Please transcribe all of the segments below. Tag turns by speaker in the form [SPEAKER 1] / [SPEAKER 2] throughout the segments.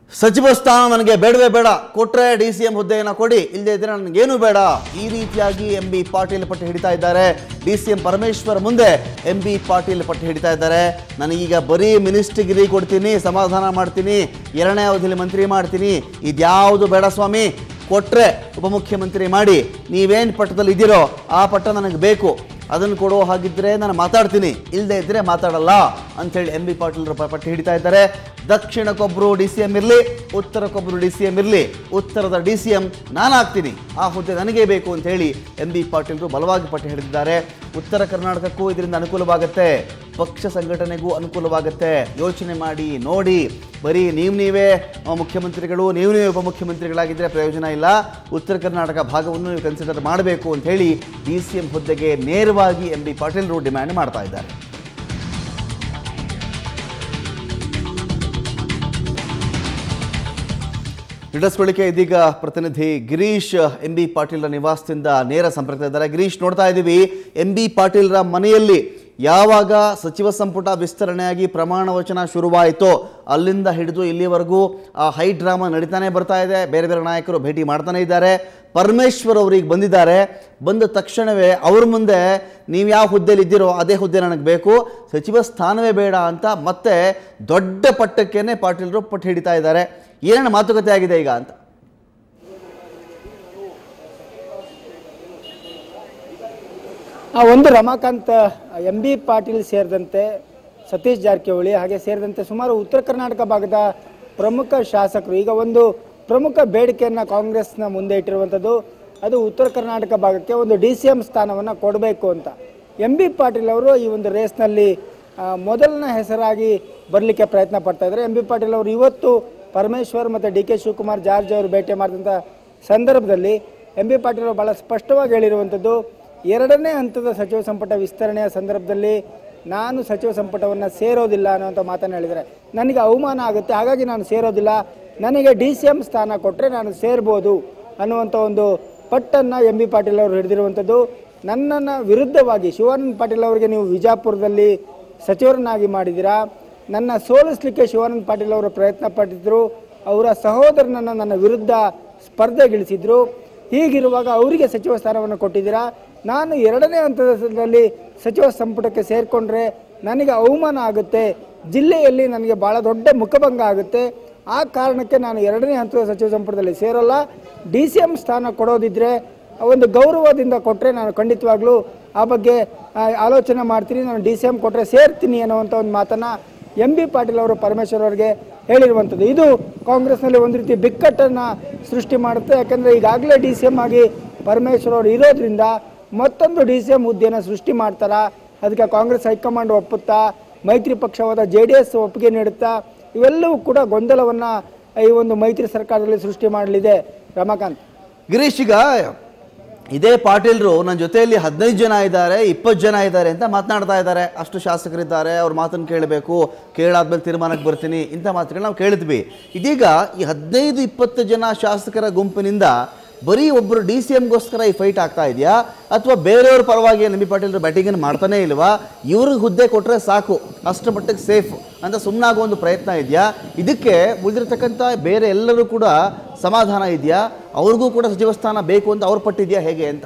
[SPEAKER 1] ಸಚಿವ ಸ್ಥಾನ ನನಗೆ ಬೇಡವೇ ಬೇಡ ಕೊಟ್ರೆ ಡಿ ಸಿ ಎಂ ಹುದ್ದೆಯನ್ನು ಕೊಡಿ ಇಲ್ಲದೆ ಇದ್ರೆ ನನಗೇನು ಬೇಡ ಈ ರೀತಿಯಾಗಿ ಎಂ ಬಿ ಪಾಟೀಲ್ ಪಟ್ಟು ಹಿಡಿತಾ ಇದ್ದಾರೆ ಡಿ ಸಿ ಎಂ ಪರಮೇಶ್ವರ್ ಮುಂದೆ ಎಂ ಬಿ ಪಾಟೀಲ್ ಪಟ್ಟು ಹಿಡಿತಾ ಇದ್ದಾರೆ ನನಗೀಗ ಬರೀ ಮಿನಿಸ್ಟ್ರಿಗಿರಿ ಕೊಡ್ತೀನಿ ಸಮಾಧಾನ ಮಾಡ್ತೀನಿ ಎರಡನೇ ಅವಧಿಯಲ್ಲಿ ಮಂತ್ರಿ ಮಾಡ್ತೀನಿ ಇದ್ಯಾವುದು ಬೇಡ ಸ್ವಾಮಿ ಕೊಟ್ರೆ ಉಪಮುಖ್ಯಮಂತ್ರಿ ಮಾಡಿ ನೀವೇನು ಪಟ್ಟದಲ್ಲಿ ಇದ್ದೀರೋ ಆ ಪಟ್ಟ ನನಗೆ ಬೇಕು ಅದನ್ನು ಕೊಡೋ ಹಾಗಿದ್ರೆ ನಾನು ಮಾತಾಡ್ತೀನಿ ಇಲ್ಲದೆ ಇದ್ರೆ ಮಾತಾಡಲ್ಲ ಅಂಥೇಳಿ ಎಂ ಬಿ ಪಾಟೀಲ್ರು ಪ- ಪಟ್ಟು ಹಿಡಿತಾ ಇದ್ದಾರೆ ದಕ್ಷಿಣಕ್ಕೊಬ್ಬರು ಡಿ ಸಿ ಎಂ ಇರಲಿ ಉತ್ತರಕ್ಕೊಬ್ಬರು ಡಿ ಸಿ ಎಂ ಇರಲಿ ಉತ್ತರದ ಡಿ ಸಿ ಎಂ ನಾನಾಗ್ತೀನಿ ಆ ಹುದ್ದೆ ನನಗೇ ಬೇಕು ಅಂತ ಹೇಳಿ ಎಂ ಬಿ ಪಾಟೀಲ್ರು ಬಲವಾಗಿ ಪಟ್ಟು ಹಿಡಿದಿದ್ದಾರೆ ಉತ್ತರ ಕರ್ನಾಟಕಕ್ಕೂ ಇದರಿಂದ ಅನುಕೂಲವಾಗುತ್ತೆ ಪಕ್ಷ ಸಂಘಟನೆಗೂ ಅನುಕೂಲವಾಗುತ್ತೆ ಯೋಚನೆ ಮಾಡಿ ನೋಡಿ ಬರೀ ನೀವು ನೀವೇ ಆ, ಮುಖ್ಯಮಂತ್ರಿಗಳು ನೀವು ನೀವೇ ಉಪಮುಖ್ಯಮಂತ್ರಿಗಳಾಗಿದ್ದರೆ ಪ್ರಯೋಜನ ಇಲ್ಲ ಉತ್ತರ ಕರ್ನಾಟಕ ಭಾಗವನ್ನು ನೀವು ಕನ್ಸಿಡರ್ ಮಾಡಬೇಕು ಅಂತ ಹೇಳಿ ಡಿ ಸಿ ಎಂ ಹುದ್ದೆಗೆ ನೇರವಾಗಿ ಎಂ ಬಿ ಪಾಟೀಲ್ರು ಡಿಮ್ಯಾಂಡ್ ಮಾಡ್ತಾ ಇದ್ದಾರೆ ಇಡಸ್ಕೊಳ್ಳಿಕೆ ಇದೀಗ ಪ್ರತಿನಿಧಿ ಗಿರೀಶ್ ಎಂ ಬಿ ಪಾಟೀಲ್ರ ನಿವಾಸದಿಂದ ನೇರ ಸಂಪರ್ಕದಲ್ಲಿದ್ದಾರೆ ಗಿರೀಶ್ ನೋಡ್ತಾ ಇದ್ದೀವಿ ಎಂ ಬಿ ಪಾಟೀಲ್ರ ಮನೆಯಲ್ಲಿ ಯಾವಾಗ ಸಚಿವ ಸಂಪುಟ ವಿಸ್ತರಣೆಯಾಗಿ ಪ್ರಮಾಣ ವಚನ ಶುರುವಾಯಿತೋ ಅಲ್ಲಿಂದ ಹಿಡಿದು ಇಲ್ಲಿವರೆಗೂ ಆ ಹೈ ಡ್ರಾಮಾ ನಡೀತಾನೆ ಬರ್ತಾ ಇದೆ ಬೇರೆ ಬೇರೆ ನಾಯಕರು ಭೇಟಿ ಮಾಡ್ತಾನೆ ಇದ್ದಾರೆ ಪರಮೇಶ್ವರ್ ಅವರಿಗೆ ಬಂದಿದ್ದಾರೆ ಬಂದ ತಕ್ಷಣವೇ ಅವ್ರ ಮುಂದೆ ನೀವು ಯಾವ ಹುದ್ದೆಲಿ ಇದ್ದೀರೋ ಅದೇ ಹುದ್ದೆ ನನಗೆ ಬೇಕು ಸಚಿವ ಸ್ಥಾನವೇ ಬೇಡ ಅಂತ ಮತ್ತೆ ದೊಡ್ಡ ಪಟ್ಟಕ್ಕೇನೆ ಪಾಟೀಲರು ಪಟ್ಟು ಹಿಡಿತಾ ಇದ್ದಾರೆ ಏನೇನು ಮಾತುಕತೆ ಆಗಿದೆ ಈಗ ಅಂತ
[SPEAKER 2] ಆ ಒಂದು ರಮಾಕಾಂತ್ ಎಂ ಬಿ ಪಾಟೀಲ್ ಸೇರಿದಂತೆ ಸತೀಶ್ ಜಾರಕಿಹೊಳಿ ಹಾಗೆ ಸೇರಿದಂತೆ ಸುಮಾರು ಉತ್ತರ ಕರ್ನಾಟಕ ಭಾಗದ ಪ್ರಮುಖ ಶಾಸಕರು ಈಗ ಒಂದು ಪ್ರಮುಖ ಬೇಡಿಕೆಯನ್ನು ಕಾಂಗ್ರೆಸ್ನ ಮುಂದೆ ಇಟ್ಟಿರುವಂಥದ್ದು ಅದು ಉತ್ತರ ಕರ್ನಾಟಕ ಭಾಗಕ್ಕೆ ಒಂದು ಡಿ ಸಿ ಎಂ ಸ್ಥಾನವನ್ನು ಕೊಡಬೇಕು ಅಂತ ಎಂ ಬಿ ಪಾಟೀಲ್ ಅವರು ಈ ಒಂದು ರೇಸ್ನಲ್ಲಿ ಆ, ಮೊದಲನೇ ಹೆಸರಾಗಿ ಬರಲಿಕ್ಕೆ ಪ್ರಯತ್ನ ಪಡ್ತಾ ಇದ್ದಾರೆ ಎಂ ಬಿ ಪಾಟೀಲ್ ಅವರು ಇವತ್ತು ಪರಮೇಶ್ವರ್ ಮತ್ತು ಡಿ ಕೆ ಶಿವಕುಮಾರ್ ಜಾರ್ಜ್ ಅವರು ಭೇಟಿ ಮಾಡಿದಂಥ ಸಂದರ್ಭದಲ್ಲಿ ಎಂ ಬಿ ಪಾಟೀಲ್ ಅವರು ಭಾಳ ಸ್ಪಷ್ಟವಾಗಿ ಹೇಳಿರುವಂಥದ್ದು ಎರಡನೇ ಹಂತದ ಸಚಿವ ಸಂಪುಟ ವಿಸ್ತರಣೆಯ ಸಂದರ್ಭದಲ್ಲಿ ನಾನು ಸಚಿವ ಸಂಪುಟವನ್ನು ಸೇರೋದಿಲ್ಲ ಅನ್ನುವಂಥ ಮಾತನ್ನು ಹೇಳಿದರೆ ನನಗೆ ಅವಮಾನ ಆಗುತ್ತೆ ಹಾಗಾಗಿ ನಾನು ಸೇರೋದಿಲ್ಲ ನನಗೆ ಡಿ ಸಿ ಎಂ ಸ್ಥಾನ ಕೊಟ್ಟರೆ ನಾನು ಸೇರ್ಬೋದು ಅನ್ನುವಂಥ ಒಂದು ಪಟ್ಟನ್ನು ಎಂ ಬಿ ಪಾಟೀಲ್ ಅವರು ಹಿಡಿದಿರುವಂಥದ್ದು ನನ್ನನ್ನು ವಿರುದ್ಧವಾಗಿ ಶಿವಾನಂದ ಪಾಟೀಲ್ ಅವರಿಗೆ ನೀವು ವಿಜಾಪುರದಲ್ಲಿ ಸಚಿವರನ್ನಾಗಿ ಮಾಡಿದ್ದೀರಾ ನನ್ನ ಸೋಲಿಸಲಿಕ್ಕೆ ಶಿವಾನಂದ ಪಾಟೀಲ್ ಅವರು ಪ್ರಯತ್ನ ಪಟ್ಟಿದ್ರು ಅವರ ಸಹೋದರನನ್ನು ನನ್ನ ವಿರುದ್ಧ ಸ್ಪರ್ಧೆಗಿಳಿಸಿದ್ರು ಹೀಗಿರುವಾಗ ಅವರಿಗೆ ಸಚಿವ ಸ್ಥಾನವನ್ನು ಕೊಟ್ಟಿದ್ದೀರಾ ನಾನು ಎರಡನೇ ಹಂತದಲ್ಲಿ ಸಚಿವ ಸಂಪುಟಕ್ಕೆ ಸೇರಿಕೊಂಡ್ರೆ ನನಗೆ ಅವಮಾನ ಆಗುತ್ತೆ ಜಿಲ್ಲೆಯಲ್ಲಿ ನನಗೆ ಭಾಳ ದೊಡ್ಡ ಮುಖಭಂಗ ಆಗುತ್ತೆ ಆ ಕಾರಣಕ್ಕೆ ನಾನು ಎರಡನೇ ಹಂತದ ಸಚಿವ ಸಂಪುಟದಲ್ಲಿ ಸೇರೋಲ್ಲ ಡಿ ಸಿ ಎಂ ಸ್ಥಾನ ಕೊಡೋದಿದ್ರೆ ಒಂದು ಗೌರವದಿಂದ ಕೊಟ್ಟರೆ ನಾನು ಖಂಡಿತವಾಗ್ಲೂ ಆ ಬಗ್ಗೆ ಆ, ಆಲೋಚನೆ ಮಾಡ್ತೀನಿ ನಾನು ಡಿ ಸಿ ಎಂ ಕೊಟ್ಟರೆ ಸೇರ್ತೀನಿ ಅನ್ನುವಂಥ ಒಂದು ಮಾತನ್ನು ಎಂ ಬಿ ಪಾಟೀಲ್ ಅವರು ಪರಮೇಶ್ವರ್ ಅವರಿಗೆ ಹೇಳಿರುವಂಥದ್ದು ಇದು ಕಾಂಗ್ರೆಸ್ನಲ್ಲಿ ಒಂದು ರೀತಿ ಬಿಕ್ಕಟ್ಟನ್ನು ಸೃಷ್ಟಿ ಮಾಡುತ್ತೆ ಯಾಕಂದರೆ ಈಗಾಗಲೇ ಡಿ ಸಿ ಎಂ ಆಗಿ ಪರಮೇಶ್ವರ್ ಅವರು ಇರೋದ್ರಿಂದ ಮತ್ತೊಂದು ಡಿ ಸಿ ಎಂ ಹುದ್ದೆಯನ್ನು ಸೃಷ್ಟಿ ಮಾಡ್ತಾರಾ ಅದಕ್ಕೆ ಕಾಂಗ್ರೆಸ್ ಹೈಕಮಾಂಡ್ ಒಪ್ಪುತ್ತಾ ಮೈತ್ರಿ ಪಕ್ಷವಾದ ಜೆ ಡಿ ಎಸ್ ಒಪ್ಪಿಗೆ ನೀಡುತ್ತಾ ಇವೆಲ್ಲವೂ ಕೂಡ ಗೊಂದಲವನ್ನು ಈ ಒಂದು ಮೈತ್ರಿ ಸರ್ಕಾರದಲ್ಲಿ ಸೃಷ್ಟಿ ಮಾಡಲಿದೆ ರಮಾಕಾಂತ್
[SPEAKER 1] ಗಿರೀಶ್ ಈಗ ಇದೇ ಪಾಟೀಲ್ರು ನನ್ನ ಜೊತೆಯಲ್ಲಿ ಹದಿನೈದು ಜನ ಇದ್ದಾರೆ ಇಪ್ಪತ್ತು ಜನ ಇದ್ದಾರೆ ಅಂತ ಮಾತನಾಡ್ತಾ ಇದ್ದಾರೆ ಅಷ್ಟು ಶಾಸಕರಿದ್ದಾರೆ ಅವ್ರ ಮಾತನ್ನು ಕೇಳಬೇಕು ಕೇಳಾದ್ಮೇಲೆ ತೀರ್ಮಾನಕ್ಕೆ ಬರ್ತೀನಿ ಇಂಥ ಮಾತುಗಳು ನಾವು ಕೇಳಿದ್ವಿ ಇದೀಗ ಈ ಹದಿನೈದು ಇಪ್ಪತ್ತು ಜನ ಶಾಸಕರ ಗುಂಪಿನಿಂದ ಬರೀ ಒಬ್ಬರು ಡಿ ಸಿ ಎಮ್ಗೋಸ್ಕರ ಈ ಫೈಟ್ ಆಗ್ತಾ ಇದೆಯಾ ಅಥವಾ ಬೇರೆಯವ್ರ ಪರವಾಗಿ ಎಂ ಬಿ ಪಾಟೀಲ್ರು ಬ್ಯಾಟಿಂಗನ್ನು ಮಾಡ್ತಾನೇ ಇಲ್ವಾ ಇವ್ರಿಗೆ ಹುದ್ದೆ ಕೊಟ್ಟರೆ ಸಾಕು ಅಷ್ಟರ ಮಟ್ಟಿಗೆ ಸೇಫ್ ಅಂತ ಸುಮ್ಮನಾಗೋ ಒಂದು ಪ್ರಯತ್ನ ಇದೆಯಾ ಇದಕ್ಕೆ ಉಳಿದಿರ್ತಕ್ಕಂಥ ಬೇರೆ ಎಲ್ಲರೂ ಕೂಡ ಸಮಾಧಾನ ಇದೆಯಾ ಅವ್ರಿಗೂ ಕೂಡ ಸಚಿವ ಸ್ಥಾನ ಬೇಕು ಅಂತ ಅವ್ರು ಪಟ್ಟಿದ್ಯಾ ಹೇಗೆ ಅಂತ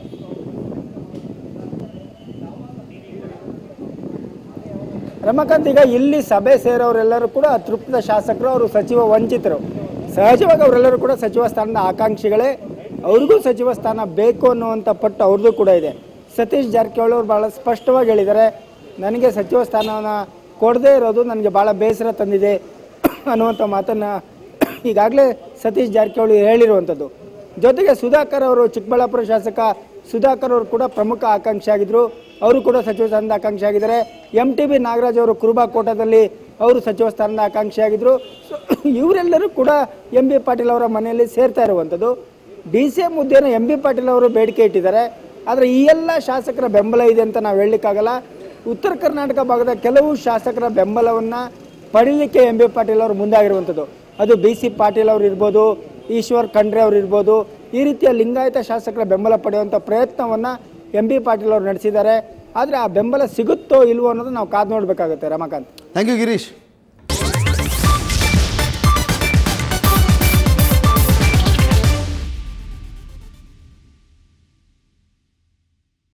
[SPEAKER 2] ರಮಾಕಾಂತ್ ಈಗ ಇಲ್ಲಿ ಸಭೆ ಸೇರೋರೆಲ್ಲರೂ ಕೂಡ ಅತೃಪ್ತ ಶಾಸಕರು ಅವರು ಸಚಿವ ವಂಚಿತರು ಸಹಜವಾಗಿ ಅವರೆಲ್ಲರೂ ಕೂಡ ಸಚಿವ ಸ್ಥಾನದ ಆಕಾಂಕ್ಷಿಗಳೇ ಅವ್ರಿಗೂ ಸಚಿವ ಸ್ಥಾನ ಬೇಕು ಅನ್ನುವಂಥ ಪಟ್ಟು ಅವ್ರದ್ದು ಕೂಡ ಇದೆ ಸತೀಶ್ ಜಾರಕಿಹೊಳಿ ಅವರು ಭಾಳ ಸ್ಪಷ್ಟವಾಗಿ ಹೇಳಿದ್ದಾರೆ ನನಗೆ ಸಚಿವ ಸ್ಥಾನವನ್ನು ಕೊಡದೇ ಇರೋದು ನನಗೆ ಭಾಳ ಬೇಸರ ತಂದಿದೆ ಅನ್ನುವಂಥ ಮಾತನ್ನು ಈಗಾಗಲೇ ಸತೀಶ್ ಜಾರಕಿಹೊಳಿ ಹೇಳಿರುವಂಥದ್ದು ಜೊತೆಗೆ ಸುಧಾಕರ್ ಅವರು ಚಿಕ್ಕಬಳ್ಳಾಪುರ ಶಾಸಕ ಸುಧಾಕರ್ ಅವರು ಕೂಡ ಪ್ರಮುಖ ಆಕಾಂಕ್ಷಿ ಆಗಿದ್ರು ಅವರು ಕೂಡ ಸಚಿವ ಸ್ಥಾನದ ಆಕಾಂಕ್ಷಿ ಆಗಿದ್ದಾರೆ ಎಂ ಟಿ ಬಿ ನಾಗರಾಜ್ ಅವರು ಕುರುಬಾ ಕೋಟದಲ್ಲಿ ಅವರು ಸಚಿವ ಸ್ಥಾನದ ಆಕಾಂಕ್ಷಿ ಆಗಿದ್ರು ಸೊ ಇವರೆಲ್ಲರೂ ಕೂಡ ಎಂ ಬಿ ಪಾಟೀಲ್ ಅವರ ಮನೆಯಲ್ಲಿ ಸೇರ್ತಾ ಇರುವಂಥದ್ದು ಡಿ ಸಿ ಎಂ ಹುದ್ದೆಯನ್ನು ಎಂ ಬಿ ಪಾಟೀಲ್ ಅವರು ಬೇಡಿಕೆ ಇಟ್ಟಿದ್ದಾರೆ ಆದರೆ ಈ ಎಲ್ಲ ಶಾಸಕರ ಬೆಂಬಲ ಇದೆ ಅಂತ ನಾವು ಹೇಳಲಿಕ್ಕಾಗಲ್ಲ ಉತ್ತರ ಕರ್ನಾಟಕ ಭಾಗದ ಕೆಲವು ಶಾಸಕರ ಬೆಂಬಲವನ್ನು ಪಡೀಲಿಕ್ಕೆ ಎಂ ಬಿ ಪಾಟೀಲ್ ಅವರು ಮುಂದಾಗಿರುವಂಥದ್ದು ಅದು ಬಿ ಸಿ ಪಾಟೀಲ್ ಅವರು ಇರ್ಬೋದು ಈಶ್ವರ್ ಖಂಡ್ರೆ ಅವರು ಇರ್ಬೋದು ಈ ರೀತಿಯ ಲಿಂಗಾಯತ ಶಾಸಕರ ಬೆಂಬಲ ಪಡೆಯುವಂಥ ಪ್ರಯತ್ನವನ್ನು ಎಂ ಬಿ ಪಾಟೀಲ್ ಅವರು ನಡೆಸಿದ್ದಾರೆ ಆದರೆ ಆ ಬೆಂಬಲ ಸಿಗುತ್ತೋ ಇಲ್ವೋ ಅನ್ನೋದು ನಾವು ಕಾದು ನೋಡಬೇಕಾಗುತ್ತೆ ರಮಾಕಾಂತ್
[SPEAKER 1] ಥ್ಯಾಂಕ್ ಯು ಗಿರೀಶ್